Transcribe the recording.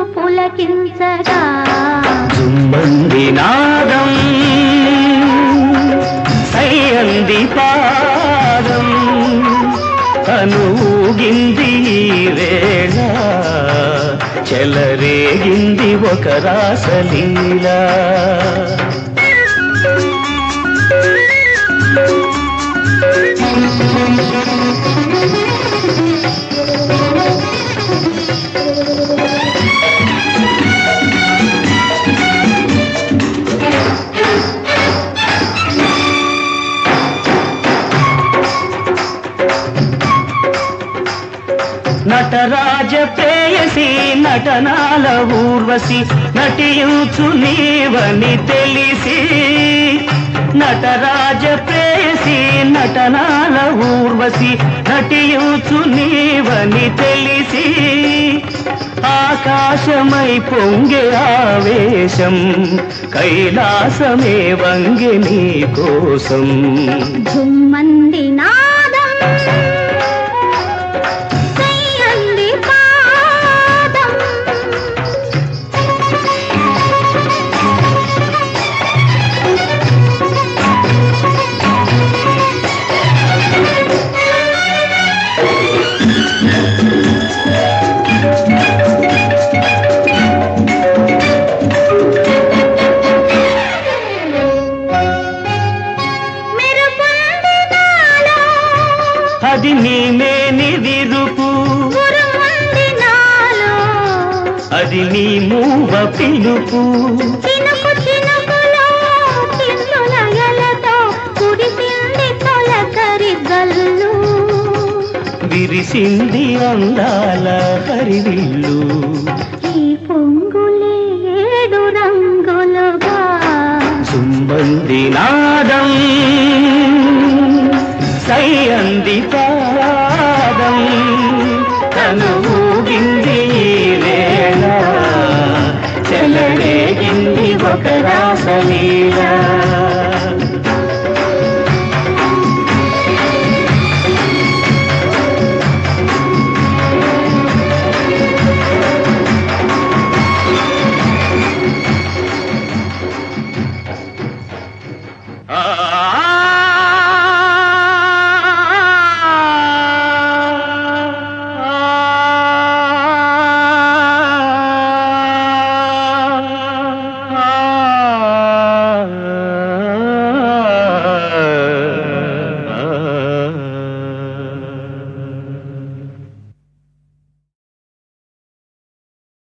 పులకించగా జుమ్మంది నాదం సయ్యంది పాదం అనూగింది ఈ వేళ చెలరేగింది ఒక రాసలీలా నటరాజ ప్రేయసి నటనాల ఊర్వశి నటించు నీవని తెలిసి నటరాజ ప్రేయసి నటనాల ఊర్వశి నటించు నీవని తెలిసి ఆకాశమై పొంగే ఆవేశం కైలాసమే వంగి నీ కోసం జుమ్మంది నాదం సయ్యంది పాదం మెరుపుంది నాలో అది నీ మేని విరుపు ఉరుముంది నాలో అది నీ మూవ పిలుపు చినుకు చినుకులో చిన్నులయలతో కుడిసింది తొలకరి గల్లు విరిసింది అందాల హరివిల్లు ఈ పొంగులే ఏడు రంగులుగా సుమ్మంది నాదం